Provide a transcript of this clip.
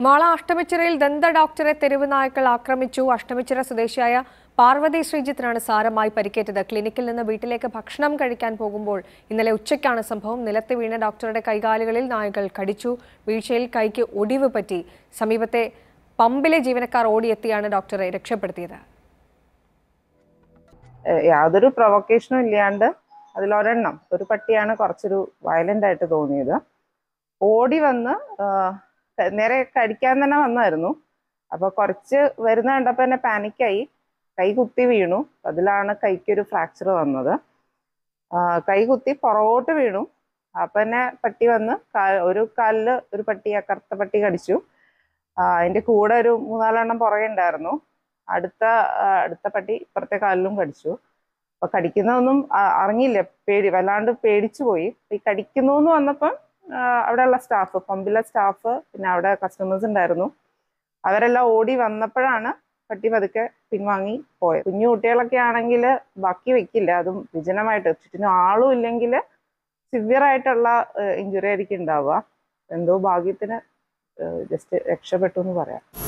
മാള അഷ്ടമിച്ചിറയിൽ ദന്ത ഡോക്ടറെ തെരുവ് നായ്ക്കൾ ആക്രമിച്ചു അഷ്ടമിച്ചിറ സ്വദേശിയായ പാർവതി ശ്രീജിത്തിനാണ് സാരമായി പരിക്കേറ്റത് ക്ലിനിക്കിൽ നിന്ന് വീട്ടിലേക്ക് ഭക്ഷണം കഴിക്കാൻ പോകുമ്പോൾ ഇന്നലെ ഉച്ചയ്ക്കാണ് സംഭവം നിലത്ത് വീണ ഡോക്ടറുടെ കൈകാലുകളിൽ നായകൾ കടിച്ചു വീഴ്ചയിൽ കൈക്ക് ഒടിവ് പറ്റി സമീപത്തെ പമ്പിലെ ജീവനക്കാർ ഓടിയെത്തിയാണ് ഡോക്ടറെ രക്ഷപ്പെടുത്തിയത് ഏഹ് യാതൊരു പ്രൊവക്കേഷനും ഇല്ലാണ്ട് അതിലൊരെണ്ണം ഒരു പട്ടിയാണ് കുറച്ചൊരു വയലന്റ് ആയിട്ട് തോന്നിയത് ഓടി വന്ന് ആഹ് ക- നേരെ കടിക്കാൻ തന്നെ വന്നായിരുന്നു അപ്പൊ കുറച്ച് വരുന്ന കണ്ടപ്പോ തന്നെ പാനിക്കായി കൈ കുത്തി വീണു അതിലാണ് കൈക്കൊരു ഫ്രാക്ചർ വന്നത് ആഹ് കൈ കുത്തി പുറകോട്ട് വീണു അപ്പൊ തന്നെ പട്ടി വന്ന് കാ- ഒരു കാലില് ഒരു പട്ടി ആ കറുത്ത പട്ടി കടിച്ചു ആഹ് അതിന്റെ കൂടെ ഒരു മൂന്നാലെണ്ണം പുറകെ ഉണ്ടായിരുന്നു അടുത്ത ആ, അടുത്ത പട്ടി ഇപ്പുറത്തെ കാലിലും കടിച്ചു അപ്പൊ കടിക്കുന്നതൊന്നും ആ- അറിഞ്ഞില്ല പേടി വല്ലാണ്ട് പേടിച്ചു പോയി ഈ കടിക്കുന്നു എന്ന് വന്നപ്പം ആ, അവിടെയുള്ള സ്റ്റാഫ് പമ്പിലെ സ്റ്റാഫ് പിന്നെ അവിടെ കസ്റ്റമേഴ്സ് ഉണ്ടായിരുന്നു അവരെല്ലാം ഓടി വന്നപ്പോഴാണ് പട്ടി പതുക്കെ പിൻവാങ്ങി പോയത് കുഞ്ഞു കുട്ടികളൊക്കെ ആണെങ്കിൽ ബാക്കി വെക്കില്ല അതും വിജനമായിട്ട് ചുറ്റിനും ആളും ഇല്ലെങ്കിൽ സിവിയർ ആയിട്ടുള്ള ഇഞ്ചുറി ആയിരിക്കും ഉണ്ടാവുക എന്തോ ഭാഗ്യത്തിന് ജസ്റ്റ് രക്ഷപ്പെട്ടു എന്ന് പറയാം